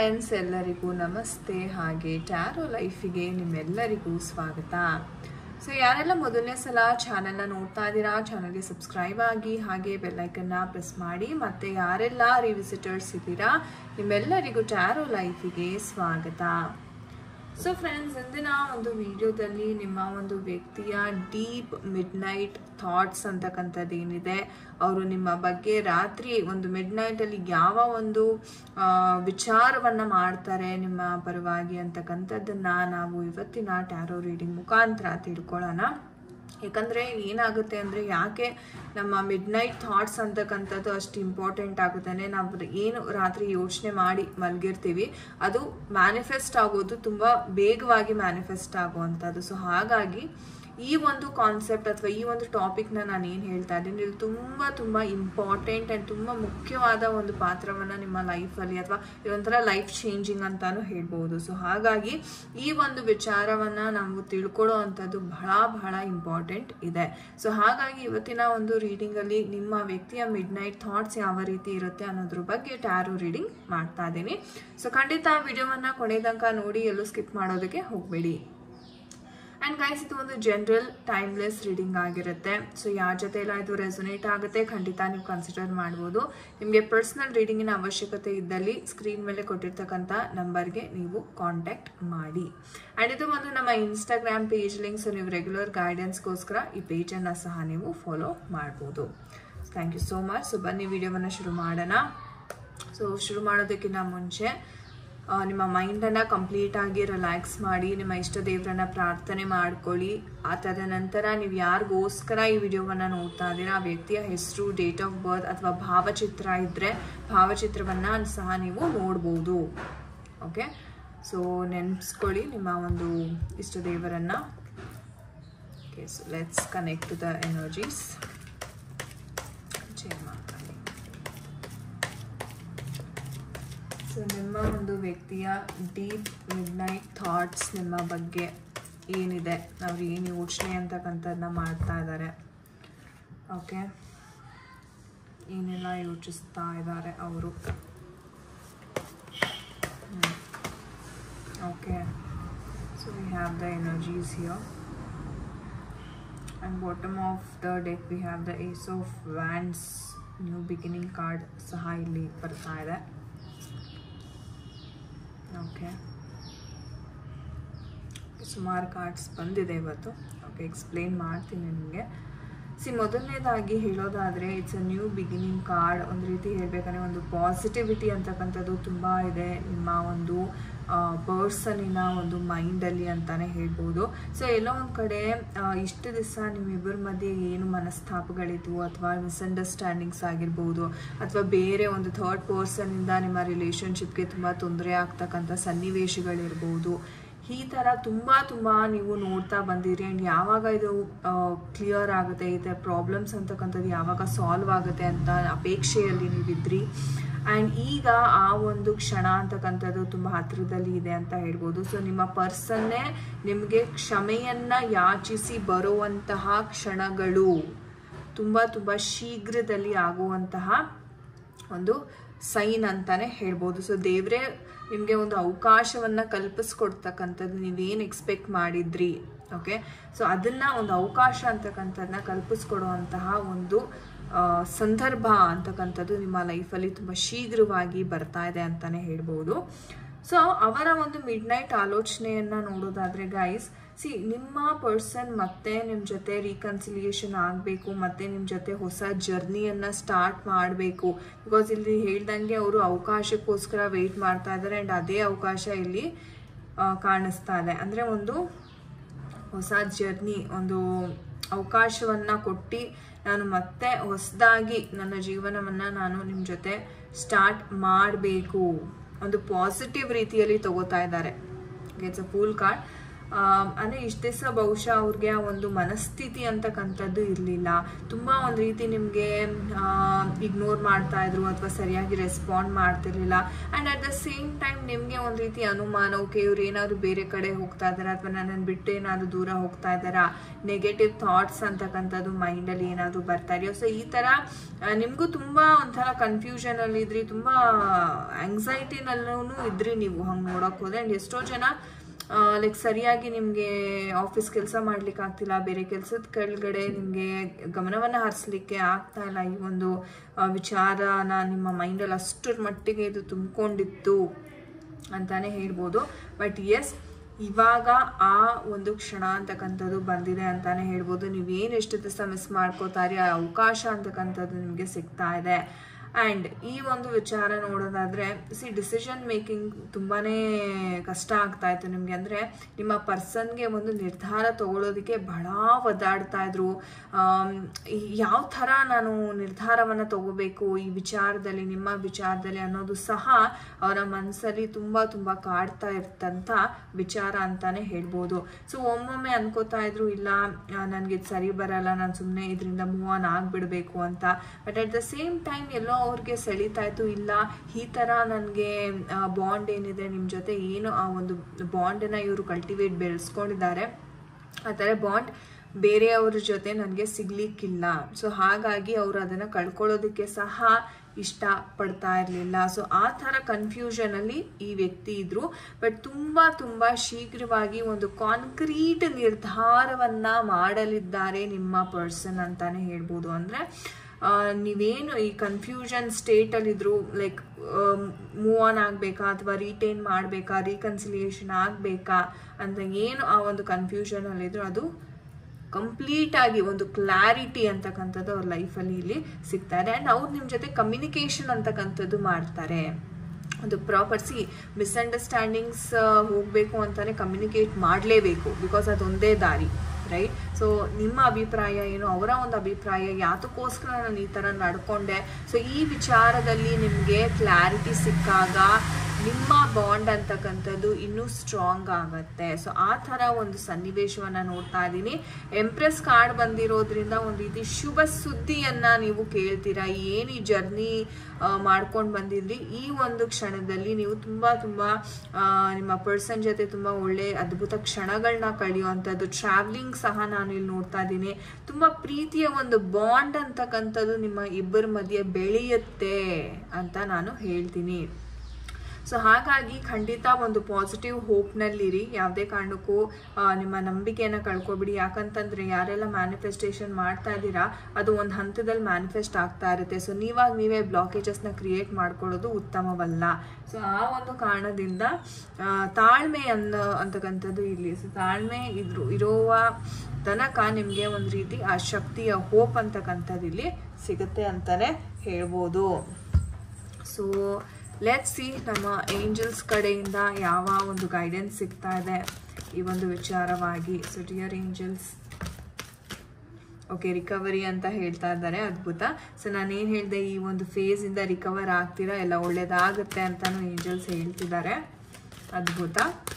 friends ಎಲ್ಲರಿಗೂ ನಮಸ್ತೆ ಹಾಗೆ ಟ್ಯಾರೋ ಲೈಫಿಗೆ ನಿಮ್ಮೆಲ್ಲರಿಗೂ ಸ್ವಾಗತ ಸೊ ಯಾರೆಲ್ಲ ಮೊದಲನೇ ಸಲ ಚಾನೆಲ್ನ ನೋಡ್ತಾ ಇದ್ದೀರಾ ಚಾನಲ್ಗೆ ಸಬ್ಸ್ಕ್ರೈಬ್ ಆಗಿ ಹಾಗೆ ಬೆಲ್ಲೈಕನ್ನ ಪ್ರೆಸ್ ಮಾಡಿ ಮತ್ತು ಯಾರೆಲ್ಲ ರಿವಿಸಿಟರ್ಸ್ ಇದ್ದೀರಾ ನಿಮ್ಮೆಲ್ಲರಿಗೂ ಟ್ಯಾರೋ ಲೈಫಿಗೆ ಸ್ವಾಗತ ಸೊ ಫ್ರೆಂಡ್ಸ್ ಇಂದಿನ ಒಂದು ವಿಡಿಯೋದಲ್ಲಿ ನಿಮ್ಮ ಒಂದು ವ್ಯಕ್ತಿಯ ಡೀಪ್ ಮಿಡ್ ನೈಟ್ ಥಾಟ್ಸ್ ಅಂತಕ್ಕಂಥದ್ದು ಏನಿದೆ ಅವರು ನಿಮ್ಮ ಬಗ್ಗೆ ರಾತ್ರಿ ಒಂದು ಮಿಡ್ ನೈಟಲ್ಲಿ ಯಾವ ಒಂದು ಆ, ವಿಚಾರವನ್ನ ಮಾಡ್ತಾರೆ ನಿಮ್ಮ ಪರವಾಗಿ ಅಂತಕ್ಕಂಥದ್ದನ್ನ ನಾವು ಇವತ್ತಿನ ಟ್ಯಾರೋ ರೀಡಿಂಗ್ ಮುಖಾಂತರ ತಿಳ್ಕೊಳ್ಳೋಣ ಯಾಕಂದರೆ ಏನಾಗುತ್ತೆ ಅಂದರೆ ಯಾಕೆ ನಮ್ಮ ಮಿಡ್ ನೈಟ್ ಥಾಟ್ಸ್ ಅಂತಕ್ಕಂಥದ್ದು ಅಷ್ಟು ಇಂಪಾರ್ಟೆಂಟ್ ಆಗುತ್ತಾನೆ ನಾವು ಏನು ರಾತ್ರಿ ಯೋಚನೆ ಮಾಡಿ ಮಲಗಿರ್ತೀವಿ ಅದು ಮ್ಯಾನಿಫೆಸ್ಟ್ ಆಗೋದು ತುಂಬ ಬೇಗವಾಗಿ ಮ್ಯಾನಿಫೆಸ್ಟ್ ಆಗುವಂಥದ್ದು ಸೊ ಹಾಗಾಗಿ ಈ ಒಂದು ಕಾನ್ಸೆಪ್ಟ್ ಅಥವಾ ಈ ಒಂದು ಟಾಪಿಕ್ನ ನಾನು ಏನು ಹೇಳ್ತಾ ಇದ್ದೀನಿ ಇದು ತುಂಬ ತುಂಬ ಇಂಪಾರ್ಟೆಂಟ್ ಆ್ಯಂಡ್ ತುಂಬ ಮುಖ್ಯವಾದ ಒಂದು ಪಾತ್ರವನ್ನು ನಿಮ್ಮ ಲೈಫಲ್ಲಿ ಅಥವಾ ಇದೊಂಥರ ಲೈಫ್ ಚೇಂಜಿಂಗ್ ಅಂತಾನು ಹೇಳ್ಬೋದು ಸೊ ಹಾಗಾಗಿ ಈ ಒಂದು ವಿಚಾರವನ್ನು ನಾವು ತಿಳ್ಕೊಳ್ಳೋ ಅಂಥದ್ದು ಬಹಳ ಬಹಳ ಇಂಪಾರ್ಟೆಂಟ್ ಇದೆ ಸೊ ಹಾಗಾಗಿ ಇವತ್ತಿನ ಒಂದು ರೀಡಿಂಗಲ್ಲಿ ನಿಮ್ಮ ವ್ಯಕ್ತಿಯ ಮಿಡ್ ನೈಟ್ ಥಾಟ್ಸ್ ಯಾವ ರೀತಿ ಇರುತ್ತೆ ಅನ್ನೋದ್ರ ಬಗ್ಗೆ ಟ್ಯಾರೋ ರೀಡಿಂಗ್ ಮಾಡ್ತಾ ಇದ್ದೀನಿ ಸೊ ಖಂಡಿತ ವಿಡಿಯೋವನ್ನು ಕೊನೆ ತನಕ ನೋಡಿ ಎಲ್ಲೂ ಸ್ಕಿಪ್ ಮಾಡೋದಕ್ಕೆ ಹೋಗಬೇಡಿ ಆ್ಯಂಡ್ ಗೈಸ್ ಇದು ಒಂದು ಜನರಲ್ ಟೈಮ್ಲೆಸ್ ರೀಡಿಂಗ್ ಆಗಿರುತ್ತೆ ಸೊ ಯಾರ ಜೊತೆ ಎಲ್ಲ ಇದು ರೆಸೊನೇಟ್ ಆಗುತ್ತೆ ಖಂಡಿತ ನೀವು ಕನ್ಸಿಡರ್ ಮಾಡ್ಬೋದು ನಿಮಗೆ ಪರ್ಸ್ನಲ್ ರೀಡಿಂಗಿನ ಅವಶ್ಯಕತೆ ಇದ್ದಲ್ಲಿ ಸ್ಕ್ರೀನ್ ಮೇಲೆ ಕೊಟ್ಟಿರ್ತಕ್ಕಂಥ ನಂಬರ್ಗೆ ನೀವು ಕಾಂಟ್ಯಾಕ್ಟ್ ಮಾಡಿ ಆ್ಯಂಡ್ ಇದು ಒಂದು ನಮ್ಮ ಇನ್ಸ್ಟಾಗ್ರಾಮ್ ಪೇಜ್ ಲಿಂಕ್ ಸೊ ನೀವು ರೆಗ್ಯುಲರ್ ಗೈಡೆನ್ಸ್ಗೋಸ್ಕರ ಈ ಪೇಜನ್ನು ಸಹ ನೀವು ಫಾಲೋ ಮಾಡ್ಬೋದು thank you so much so ಬನ್ನಿ ವಿಡಿಯೋವನ್ನು ಶುರು ಮಾಡೋಣ ಸೊ ಶುರು ಮಾಡೋದಕ್ಕಿಂತ ಮುಂಚೆ ಆ, ನಿಮ್ಮ ಮೈಂಡನ್ನು ಕಂಪ್ಲೀಟಾಗಿ ರಿಲ್ಯಾಕ್ಸ್ ಮಾಡಿ ನಿಮ್ಮ ಇಷ್ಟ ದೇವರನ್ನ ಪ್ರಾರ್ಥನೆ ಮಾಡ್ಕೊಳ್ಳಿ ಆ ತದನಂತರ ನೀವು ಯಾರಿಗೋಸ್ಕರ ಈ ವಿಡಿಯೋವನ್ನು ನೋಡ್ತಾ ಇದ್ದೀರಾ ಆ ವ್ಯಕ್ತಿಯ ಹೆಸರು ಡೇಟ್ ಆಫ್ ಬರ್ತ್ ಅಥವಾ ಭಾವಚಿತ್ರ ಇದ್ದರೆ ಭಾವಚಿತ್ರವನ್ನು ಸಹ ನೀವು ನೋಡ್ಬೋದು ಓಕೆ ಸೊ ನೆನೆಸ್ಕೊಳ್ಳಿ ನಿಮ್ಮ ಒಂದು ಇಷ್ಟ ದೇವರನ್ನು okay so let's connect to the energies change ಮಾಡ್ಕೊಳ್ಳಿ ಸೊ ನಿಮ್ಮ ಒಂದು ವ್ಯಕ್ತಿಯ ಡೀಪ್ ಮಿಡ್ ನೈಟ್ ಥಾಟ್ಸ್ ನಿಮ್ಮ ಬಗ್ಗೆ ಏನಿದೆ ಅವ್ರು ಏನು ಯೋಚನೆ ಅಂತಕ್ಕಂಥದ್ದನ್ನ ಮಾಡ್ತಾ ಇದ್ದಾರೆ ಓಕೆ ಏನೆಲ್ಲ ಯೋಚಿಸ್ತಾ ಇದ್ದಾರೆ ಅವರು okay so we have the energies here and bottom of the deck we have the ace of wands new beginning card ಸಹ ಇಲ್ಲಿ ಬರ್ತಾ ಇದೆ ಓಕೆ ಸುಮಾರು ಕಾರ್ಡ್ಸ್ ಬಂದಿದೆ ಇವತ್ತು ಓಕೆ ಎಕ್ಸ್ಪ್ಲೇನ್ ಮಾಡ್ತೀನಿ ನಿಮಗೆ ಸಿ ಮೊದಲನೇದಾಗಿ ಹೇಳೋದಾದರೆ it's a new beginning card ಒಂದು ರೀತಿ ಹೇಳಬೇಕಂದ್ರೆ ಒಂದು ಪಾಸಿಟಿವಿಟಿ ಅಂತಕ್ಕಂಥದ್ದು ತುಂಬ ಇದೆ ನಿಮ್ಮ ಒಂದು ಪರ್ಸನಿನ ಒಂದು ಮೈಂಡಲ್ಲಿ ಅಂತಾನೆ ಹೇಳ್ಬೋದು ಸೊ ಎಲ್ಲೋ ಒಂದು ಕಡೆ ಆ, ಇಷ್ಟು ದಿವಸ ನಿಮ್ಮಿಬ್ಬರ ಮಧ್ಯೆ ಏನು ಮನಸ್ತಾಪಗಳಿದ್ವು ಅಥವಾ ಮಿಸ್ಅಂಡರ್ಸ್ಟ್ಯಾಂಡಿಂಗ್ಸ್ ಆಗಿರ್ಬೋದು ಅಥವಾ ಬೇರೆ ಒಂದು ಥರ್ಡ್ ಪರ್ಸನ್ನಿಂದ ನಿಮ್ಮ ರಿಲೇಷನ್ಶಿಪ್ಗೆ ತುಂಬ ತೊಂದರೆ ಆಗ್ತಕ್ಕಂಥ ಸನ್ನಿವೇಶಗಳಿರ್ಬೋದು ಈ ಥರ ತುಂಬ ತುಂಬ ನೀವು ನೋಡ್ತಾ ಬಂದಿರಿ ಆ್ಯಂಡ್ ಯಾವಾಗ ಇದು ಕ್ಲಿಯರ್ ಆಗುತ್ತೆ ಈ ಥರ ಪ್ರಾಬ್ಲಮ್ಸ್ ಅಂತಕ್ಕಂಥದ್ದು ಯಾವಾಗ ಸಾಲ್ವ್ ಆಗುತ್ತೆ ಅಂತ ಅಪೇಕ್ಷೆಯಲ್ಲಿ ನೀವಿದ್ರಿ ಆ್ಯಂಡ್ ಈಗ ಆ ಒಂದು ಕ್ಷಣ ಅಂತಕ್ಕಂಥದ್ದು ತುಂಬ ಹತ್ತಿರದಲ್ಲಿ ಇದೆ ಅಂತ ಹೇಳ್ಬೋದು ಸೊ ನಿಮ್ಮ ಪರ್ಸನ್ನೇ ನಿಮಗೆ ಕ್ಷಮೆಯನ್ನು ಯಾಚಿಸಿ ಬರುವಂತಹ ಕ್ಷಣಗಳು ತುಂಬ ತುಂಬ ಶೀಘ್ರದಲ್ಲಿ ಆಗುವಂತಹ ಒಂದು ಸೈನ್ ಅಂತಾನೆ ಹೇಳ್ಬೋದು ಸೊ ದೇವರೇ ನಿಮಗೆ ಒಂದು ಅವಕಾಶವನ್ನು ಕಲ್ಪಿಸ್ಕೊಡ್ತಕ್ಕಂಥದ್ದು ನೀವೇನು ಎಕ್ಸ್ಪೆಕ್ಟ್ ಮಾಡಿದ್ರಿ ಓಕೆ ಸೊ ಅದನ್ನು ಒಂದು ಅವಕಾಶ ಅಂತಕ್ಕಂಥದ್ದನ್ನ ಕಲ್ಪಿಸ್ಕೊಡುವಂತಹ ಒಂದು ಆ, ಸಂದರ್ಭ ಅಂತಕ್ಕಂಥದ್ದು ನಿಮ್ಮ ಲೈಫಲ್ಲಿ ತುಂಬ ಶೀಘ್ರವಾಗಿ ಬರ್ತಾ ಇದೆ ಅಂತಲೇ ಹೇಳ್ಬೋದು ಸೊ ಅವರ ಒಂದು ಮಿಡ್ ನೈಟ್ ಆಲೋಚನೆಯನ್ನು ನೋಡೋದಾದರೆ ಗೈಸ್ ಸಿ ನಿಮ್ಮ ಪರ್ಸನ್ ಮತ್ತೆ ನಿಮ್ಮ ಜೊತೆ ರೀಕನ್ಸಿಲಿಯೇಷನ್ ಆಗಬೇಕು ಮತ್ತೆ ನಿಮ್ಮ ಜೊತೆ ಹೊಸ ಜರ್ನಿಯನ್ನು ಸ್ಟಾರ್ಟ್ ಮಾಡಬೇಕು ಬಿಕಾಸ್ ಇಲ್ಲಿ ಹೇಳ್ದಂಗೆ ಅವರು ಅವಕಾಶಕ್ಕೋಸ್ಕರ ವೆಯ್ಟ್ ಮಾಡ್ತಾ ಇದ್ದಾರೆ ಆ್ಯಂಡ್ ಅದೇ ಅವಕಾಶ ಇಲ್ಲಿ ಆ, ಕಾಣಿಸ್ತಾ ಇದೆ ಅಂದರೆ ಒಂದು ಹೊಸ ಜರ್ನಿ ಒಂದು ಅವಕಾಶವನ್ನು ಕೊಟ್ಟು ನಾನು ಮತ್ತೆ ಹೊಸದಾಗಿ ನನ್ನ ಜೀವನವನ್ನು ನಾನು ನಿಮ್ಮ ಜೊತೆ ಸ್ಟಾರ್ಟ್ ಮಾಡಬೇಕು ಒಂದು ಪಾಸಿಟಿವ್ ರೀತಿಯಲ್ಲಿ ತಗೋತಾ ಇದ್ದಾರೆ ಇಟ್ಸ್ ಅ ಫೂಲ್ ಕಾರ್ಡ್ ಅಂದರೆ ಇಷ್ಟು ದಿವಸ ಬಹುಶಃ ಅವ್ರಿಗೆ ಆ ಒಂದು ಮನಸ್ಥಿತಿ ಅಂತಕ್ಕಂಥದ್ದು ಇರಲಿಲ್ಲ ತುಂಬ ಒಂದು ರೀತಿ ನಿಮಗೆ ಇಗ್ನೋರ್ ಮಾಡ್ತಾ ಇದ್ರು ಅಥವಾ ಸರಿಯಾಗಿ ರೆಸ್ಪಾಂಡ್ ಮಾಡ್ತಿರ್ಲಿಲ್ಲ and at the same time ನಿಮಗೆ ಒಂದು ರೀತಿ ಅನುಮಾನ ಓಕೆ ಇವ್ರು ಏನಾದ್ರು ಬೇರೆ ಕಡೆ ಹೋಗ್ತಾ ಇದ್ದಾರೆ ಅಥವಾ ನನ್ನನ್ನು ಬಿಟ್ಟು ಏನಾದ್ರು ದೂರ ಹೋಗ್ತಾ ಇದ್ದಾರಾ ನೆಗೆಟಿವ್ ಥಾಟ್ಸ್ ಅಂತಕ್ಕಂಥದ್ದು ಮೈಂಡಲ್ಲಿ ಏನಾದರೂ ಬರ್ತಾ ಇದೆಯೋ ಸೊ ಈ ಥರ ನಿಮಗೂ ತುಂಬ ಒಂಥರ ಕನ್ಫ್ಯೂಷನಲ್ಲಿ ಇದ್ರಿ ತುಂಬ ಆಂಗ್ಸೈಟಿನಲ್ಲೂ ಇದ್ರಿ ನೀವು ಹಂಗೆ ನೋಡೋಕೆ ಹೋದ್ರೆ ಆ್ಯಂಡ್ ಎಷ್ಟೋ ಜನ ಲೈಕ್ ಸರಿಯಾಗಿ ನಿಮಗೆ ಆಫೀಸ್ ಕೆಲಸ ಮಾಡ್ಲಿಕ್ಕೆ ಆಗ್ತಿಲ್ಲ ಬೇರೆ ಕೆಲಸದ ಕೆಳಗಡೆ ನಿಮಗೆ ಗಮನವನ್ನು ಹರಿಸ್ಲಿಕ್ಕೆ ಆಗ್ತಾ ಇಲ್ಲ ಈ ಒಂದು ಆ, ವಿಚಾರನ ನಿಮ್ಮ ಮೈಂಡಲ್ಲಿ ಅಷ್ಟರ ಮಟ್ಟಿಗೆ ಇದು ತುಂಬಿಕೊಂಡಿತ್ತು ಅಂತಾನೆ ಹೇಳ್ಬೋದು ಬಟ್ ಎಸ್ ಇವಾಗ ಆ ಒಂದು ಕ್ಷಣ ಅಂತಕ್ಕಂಥದ್ದು ಬಂದಿದೆ ಅಂತಾನೆ ಹೇಳ್ಬೋದು ನೀವೇನು ಎಷ್ಟು ದಿವಸ ಮಿಸ್ ಮಾಡ್ಕೋತಾರೆ ಆ ಅವಕಾಶ ಅಂತಕ್ಕಂಥದ್ದು ನಿಮಗೆ ಸಿಗ್ತಾ ಇದೆ ಆ್ಯಂಡ್ ಈ ಒಂದು ವಿಚಾರ ನೋಡೋದಾದ್ರೆ ಸಿ ಡಿಸಿಷನ್ ಮೇಕಿಂಗ್ ತುಂಬಾ ಕಷ್ಟ ಆಗ್ತಾ ಇತ್ತು ನಿಮಗೆ ಅಂದರೆ ನಿಮ್ಮ ಪರ್ಸನ್ಗೆ ಒಂದು ನಿರ್ಧಾರ ತಗೊಳ್ಳೋದಕ್ಕೆ ಬಹಳ ಒದ್ದಾಡ್ತಾ ಇದ್ರು ಯಾವ ಥರ ನಾನು ನಿರ್ಧಾರವನ್ನು ತಗೋಬೇಕು ಈ ವಿಚಾರದಲ್ಲಿ ನಿಮ್ಮ ವಿಚಾರದಲ್ಲಿ ಅನ್ನೋದು ಸಹ ಅವರ ಮನಸ್ಸಲ್ಲಿ ತುಂಬ ತುಂಬ ಕಾಡ್ತಾ ಇರ್ತಂಥ ವಿಚಾರ ಅಂತಾನೆ ಹೇಳ್ಬೋದು ಸೊ ಒಮ್ಮೊಮ್ಮೆ ಅನ್ಕೋತಾ ಇದ್ರು ಇಲ್ಲ ನನಗೆ ಇದು ಸರಿ ಬರಲ್ಲ ನಾನು ಸುಮ್ಮನೆ ಇದರಿಂದ ಮೂವ್ ಆನ್ ಆಗಿಬಿಡಬೇಕು ಅಂತ but at the same time ಎಲ್ಲೋ ಅವ್ರಿಗೆ ಸೆಳೀತಾ ಇತ್ತು ಇಲ್ಲ ಈ ಥರ ನನಗೆ ಬಾಂಡ್ ಏನಿದೆ ನಿಮ್ಮ ಜೊತೆ ಏನು ಆ ಒಂದು ಬಾಂಡನ್ನು ಇವರು ಕಲ್ಟಿವೇಟ್ ಬೆಳೆಸ್ಕೊಂಡಿದ್ದಾರೆ ಆ ಥರ ಬಾಂಡ್ ಬೇರೆಯವ್ರ ಜೊತೆ ನನಗೆ ಸಿಗ್ಲಿಕ್ಕಿಲ್ಲ ಸೊ ಹಾಗಾಗಿ ಅವರು ಅದನ್ನು ಕಳ್ಕೊಳ್ಳೋದಕ್ಕೆ ಸಹ ಇಷ್ಟ ಪಡ್ತಾ ಇರಲಿಲ್ಲ ಸೊ ಆ ಥರ ಕನ್ಫ್ಯೂಷನಲ್ಲಿ ಈ ವ್ಯಕ್ತಿ ಇದ್ರು ಬಟ್ ತುಂಬ ತುಂಬ ಶೀಘ್ರವಾಗಿ ಒಂದು ಕಾನ್ಕ್ರೀಟ್ ನಿರ್ಧಾರವನ್ನು ಮಾಡಲಿದ್ದಾರೆ ನಿಮ್ಮ ಪರ್ಸನ್ ಅಂತಾನೆ ಹೇಳ್ಬೋದು ಅಂದರೆ ನೀವೇನು ಈ ಕನ್ಫ್ಯೂಷನ್ ಸ್ಟೇಟಲ್ಲಿದ್ರು ಲೈಕ್ ಮೂವ್ ಆನ್ ಆಗಬೇಕಾ ಅಥವಾ ರಿಟೈನ್ ಮಾಡಬೇಕಾ ರೀಕನ್ಸಿಲಿಯೇಷನ್ ಆಗಬೇಕಾ ಅಂತ ಏನು ಆ ಒಂದು ಕನ್ಫ್ಯೂಷನಲ್ಲಿದ್ರು ಅದು ಕಂಪ್ಲೀಟ್ ಆಗಿ ಒಂದು ಕ್ಲಾರಿಟಿ ಅಂತಕ್ಕಂಥದ್ದು ಅವ್ರ ಲೈಫಲ್ಲಿ ಇಲ್ಲಿ ಸಿಗ್ತಾ ಇದೆ ಆ್ಯಂಡ್ ಅವ್ರು ನಿಮ್ಮ ಜೊತೆ ಕಮ್ಯುನಿಕೇಷನ್ ಅಂತಕ್ಕಂಥದ್ದು ಮಾಡ್ತಾರೆ ಒಂದು ಪ್ರಾಪರ್ ಸಿ ಮಿಸ್ಅಂಡರ್ಸ್ಟ್ಯಾಂಡಿಂಗ್ಸ್ ಹೋಗಬೇಕು ಅಂತಲೇ ಕಮ್ಯುನಿಕೇಟ್ ಮಾಡಲೇಬೇಕು ಬಿಕಾಸ್ ಅದೊಂದೇ ದಾರಿ ರೈಟ್ ಸೊ ನಿಮ್ಮ ಅಭಿಪ್ರಾಯ ಏನು ಅವರ ಒಂದು ಅಭಿಪ್ರಾಯ ಯಾತಕ್ಕೋಸ್ಕರ ನಾನು ಈ ಥರ ನಡ್ಕೊಂಡೆ ಸೊ ಈ ವಿಚಾರದಲ್ಲಿ ನಿಮಗೆ ಕ್ಲಾರಿಟಿ ಸಿಕ್ಕಾಗ ನಿಮ್ಮ ಬಾಂಡ್ ಅಂತಕ್ಕಂಥದ್ದು ಇನ್ನೂ ಸ್ಟ್ರಾಂಗ್ ಆಗುತ್ತೆ ಸೊ ಆ ಥರ ಒಂದು ಸನ್ನಿವೇಶವನ್ನು ನೋಡ್ತಾ ಇದ್ದೀನಿ ಎಂಪ್ರೆಸ್ ಕಾರ್ಡ್ ಬಂದಿರೋದ್ರಿಂದ ಒಂದು ರೀತಿ ಶುಭ ಸುದ್ದಿಯನ್ನು ನೀವು ಕೇಳ್ತೀರಾ ಏನು ಈ ಜರ್ನಿ ಮಾಡ್ಕೊಂಡು ಬಂದಿದ್ರಿ ಈ ಒಂದು ಕ್ಷಣದಲ್ಲಿ ನೀವು ತುಂಬ ತುಂಬ ನಿಮ್ಮ ಪರ್ಸನ್ ಜೊತೆ ತುಂಬ ಒಳ್ಳೆ ಅದ್ಭುತ ಕ್ಷಣಗಳನ್ನ ಕಳೆಯುವಂಥದ್ದು ಟ್ರಾವ್ಲಿಂಗ್ ಸಹ ನಾನು ಇಲ್ಲಿ ನೋಡ್ತಾ ಇದ್ದೀನಿ ತುಂಬ ಪ್ರೀತಿಯ ಒಂದು ಬಾಂಡ್ ಅಂತಕ್ಕಂಥದ್ದು ನಿಮ್ಮ ಇಬ್ಬರ ಮಧ್ಯೆ ಬೆಳೆಯುತ್ತೆ ಅಂತ ನಾನು ಹೇಳ್ತೀನಿ ಸೊ ಹಾಗಾಗಿ ಖಂಡಿತ ಒಂದು ಪಾಸಿಟಿವ್ ಹೋಪ್ನಲ್ಲಿರಿ ಯಾವುದೇ ಕಾರಣಕ್ಕೂ ನಿಮ್ಮ ನಂಬಿಕೆಯನ್ನು ಕಳ್ಕೊಬಿಡಿ ಯಾಕಂತಂದರೆ ಯಾರೆಲ್ಲ ಮ್ಯಾನಿಫೆಸ್ಟೇಷನ್ ಮಾಡ್ತಾ ಇದ್ದೀರಾ ಅದು ಒಂದು ಹಂತದಲ್ಲಿ ಮ್ಯಾನಿಫೆಸ್ಟ್ ಆಗ್ತಾ ಇರುತ್ತೆ ಸೊ ನೀವಾಗ ನೀವೇ ಬ್ಲಾಕೇಜಸ್ನ ಕ್ರಿಯೇಟ್ ಮಾಡ್ಕೊಳ್ಳೋದು ಉತ್ತಮವಲ್ಲ ಸೊ ಆ ಒಂದು ಕಾರಣದಿಂದ ತಾಳ್ಮೆ ಅನ್ನೋ ಅಂತಕ್ಕಂಥದ್ದು ಇಲ್ಲಿ ಸೊ ತಾಳ್ಮೆ ಇದ್ರು ಇರುವ ತನಕ ನಿಮಗೆ ಒಂದು ರೀತಿ ಆ ಶಕ್ತಿಯ ಹೋಪ್ ಅಂತಕ್ಕಂಥದ್ದು ಇಲ್ಲಿ ಸಿಗುತ್ತೆ ಅಂತಲೇ ಹೇಳ್ಬೋದು ಸೊ ಲೆಟ್ ಸಿ ನಮ್ಮ ಏಂಜಲ್ಸ್ ಕಡೆಯಿಂದ ಯಾವ ಒಂದು ಗೈಡೆನ್ಸ್ ಸಿಗ್ತಾ ಇದೆ ಈ ಒಂದು ವಿಚಾರವಾಗಿ so dear angels okay recovery ಅಂತ ಹೇಳ್ತಾ ಇದ್ದಾರೆ ಅದ್ಭುತ ಸೊ ನಾನೇನು ಹೇಳಿದೆ ಈ ಒಂದು ಫೇಸಿಂದ ರಿಕವರ್ ಆಗ್ತೀರಾ ಎಲ್ಲ ಒಳ್ಳೇದಾಗುತ್ತೆ ಅಂತಲೂ ಏಂಜಲ್ಸ್ ಹೇಳ್ತಿದ್ದಾರೆ ಅದ್ಭುತ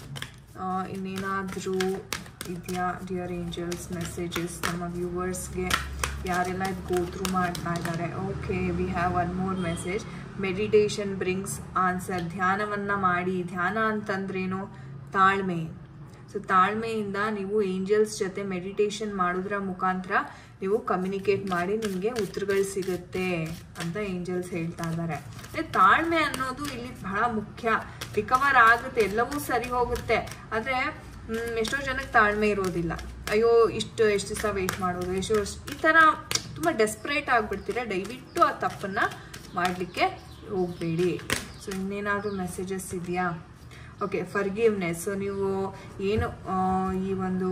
ಇನ್ನೇನಾದರೂ ಇದೆಯಾ ಡಿಯರ್ ಏಂಜಲ್ಸ್ ಮೆಸೇಜಸ್ ನಮ್ಮ ವ್ಯೂವರ್ಸ್ಗೆ ಯಾರೆಲ್ಲ ಇದು ಗೋ ಥ್ರೂ ಮಾಡ್ತಾ ಇದ್ದಾರೆ okay we have one more message meditation brings answer ಧ್ಯಾನವನ್ನು ಮಾಡಿ ಧ್ಯಾನ ಅಂತಂದ್ರೇನು ತಾಳ್ಮೆ ಸೊ ತಾಳ್ಮೆಯಿಂದ ನೀವು ಏಂಜಲ್ಸ್ ಜೊತೆ ಮೆಡಿಟೇಷನ್ ಮಾಡೋದ್ರ ಮುಖಾಂತರ ನೀವು ಕಮ್ಯುನಿಕೇಟ್ ಮಾಡಿ ನಿಮಗೆ ಉತ್ತರಗಳು ಸಿಗುತ್ತೆ ಅಂತ ಏಂಜಲ್ಸ್ ಹೇಳ್ತಾ ಇದ್ದಾರೆ ತಾಳ್ಮೆ ಅನ್ನೋದು ಇಲ್ಲಿ ಬಹಳ ಮುಖ್ಯ ರಿಕವರ್ ಆಗುತ್ತೆ ಎಲ್ಲವೂ ಸರಿ ಹೋಗುತ್ತೆ ಆದರೆ ಎಷ್ಟೋ ಜನಕ್ಕೆ ತಾಳ್ಮೆ ಇರೋದಿಲ್ಲ ಅಯ್ಯೋ ಇಷ್ಟು ಎಷ್ಟು ದಿವಸ ವೆಯ್ಟ್ ಮಾಡೋದು ಎಷ್ಟೋ ಈ ಥರ ತುಂಬ ಡೆಸ್ಪ್ರೇಟ್ ಆಗಿಬಿಡ್ತೀರ ದಯವಿಟ್ಟು ಆ ತಪ್ಪನ್ನು ಮಾಡಲಿಕ್ಕೆ ಹೋಗಬೇಡಿ ಸೊ ಇನ್ನೇನಾದರೂ ಮೆಸೇಜಸ್ ಇದೆಯಾ ಓಕೆ ಫರ್ಗಿವ್ನೆಸ್ ಸೊ ನೀವು ಏನು ಈ ಒಂದು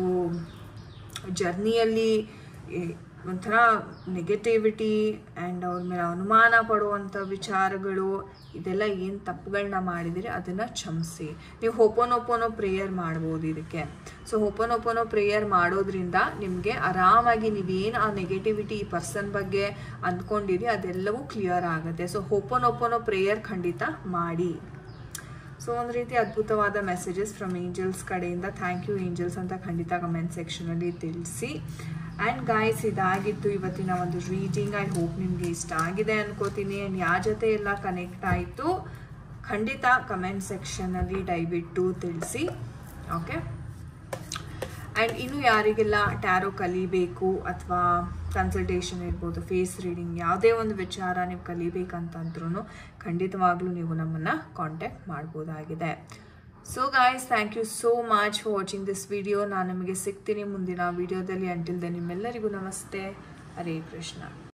ಜರ್ನಿಯಲ್ಲಿ ಒಂಥರ ನೆಗೆಟಿವಿಟಿ ಆ್ಯಂಡ್ ಅವ್ರ ಮೇಲೆ ಅನುಮಾನ ಪಡುವಂಥ ವಿಚಾರಗಳು ಇದೆಲ್ಲ ಏನು ತಪ್ಪುಗಳನ್ನ ಮಾಡಿದಿರಿ ಅದನ್ನು ಕ್ಷಮಿಸಿ ನೀವು ಹೋಪೋನೋಪೋನೋ ಪ್ರೇಯರ್ ಮಾಡ್ಬೋದು ಇದಕ್ಕೆ ಸೊ ಹೋಪೋನೋಪೋನೋ ಪ್ರೇಯರ್ ಮಾಡೋದ್ರಿಂದ ನಿಮಗೆ ಆರಾಮಾಗಿ ನೀವೇನು ಆ ನೆಗೆಟಿವಿಟಿ ಈ ಪರ್ಸನ್ ಬಗ್ಗೆ ಅಂದ್ಕೊಂಡಿರಿ ಅದೆಲ್ಲವೂ ಕ್ಲಿಯರ್ ಆಗುತ್ತೆ ಸೊ ಹೋಪೋನೋಪೋನೋ ಪ್ರೇಯರ್ ಖಂಡಿತ ಮಾಡಿ ಸೊ ಒಂದು ರೀತಿ ಅದ್ಭುತವಾದ ಮೆಸೇಜಸ್ ಫ್ರಮ್ ಏಂಜಲ್ಸ್ ಕಡೆಯಿಂದ ಥ್ಯಾಂಕ್ ಯು ಏಂಜಲ್ಸ್ ಅಂತ ಖಂಡಿತ ಕಮೆಂಟ್ ಸೆಕ್ಷನಲ್ಲಿ ತಿಳಿಸಿ ಆ್ಯಂಡ್ ಗಾಯ್ಸ್ ಇದಾಗಿತ್ತು ಇವತ್ತಿನ ಒಂದು ರೀಡಿಂಗ್ ಐ ಹೋಪ್ ನಿಮಗೆ ಇಷ್ಟ ಆಗಿದೆ ಅನ್ಕೋತೀನಿ ಆ್ಯಂಡ್ ಯಾರ ಜೊತೆ ಎಲ್ಲ ಕನೆಕ್ಟ್ ಆಯಿತು ಖಂಡಿತ ಕಮೆಂಟ್ ಸೆಕ್ಷನಲ್ಲಿ ದಯವಿಟ್ಟು ತಿಳಿಸಿ ಓಕೆ ಆ್ಯಂಡ್ ಇನ್ನು ಯಾರಿಗೆಲ್ಲ ಟ್ಯಾರೋ ಕಲಿಬೇಕು ಅಥವಾ ಕನ್ಸಲ್ಟೇಷನ್ ಇರ್ಬೋದು ಫೇಸ್ ರೀಡಿಂಗ್ ಯಾವುದೇ ಒಂದು ವಿಚಾರ ನೀವು ಕಲಿಬೇಕಂತಂದ್ರೂ ಖಂಡಿತವಾಗ್ಲೂ ನೀವು ನಮ್ಮನ್ನು ಕಾಂಟ್ಯಾಕ್ಟ್ ಮಾಡ್ಬೋದಾಗಿದೆ so guys thank you so much for watching this video ನಾನು ನಿಮಗೆ ಸಿಗ್ತೀನಿ ಮುಂದಿನ ವಿಡಿಯೋದಲ್ಲಿ ಅಂಟಿಲ್ದೆ ನಿಮ್ಮೆಲ್ಲರಿಗೂ ನಮಸ್ತೆ ಹರೇ ಕೃಷ್ಣ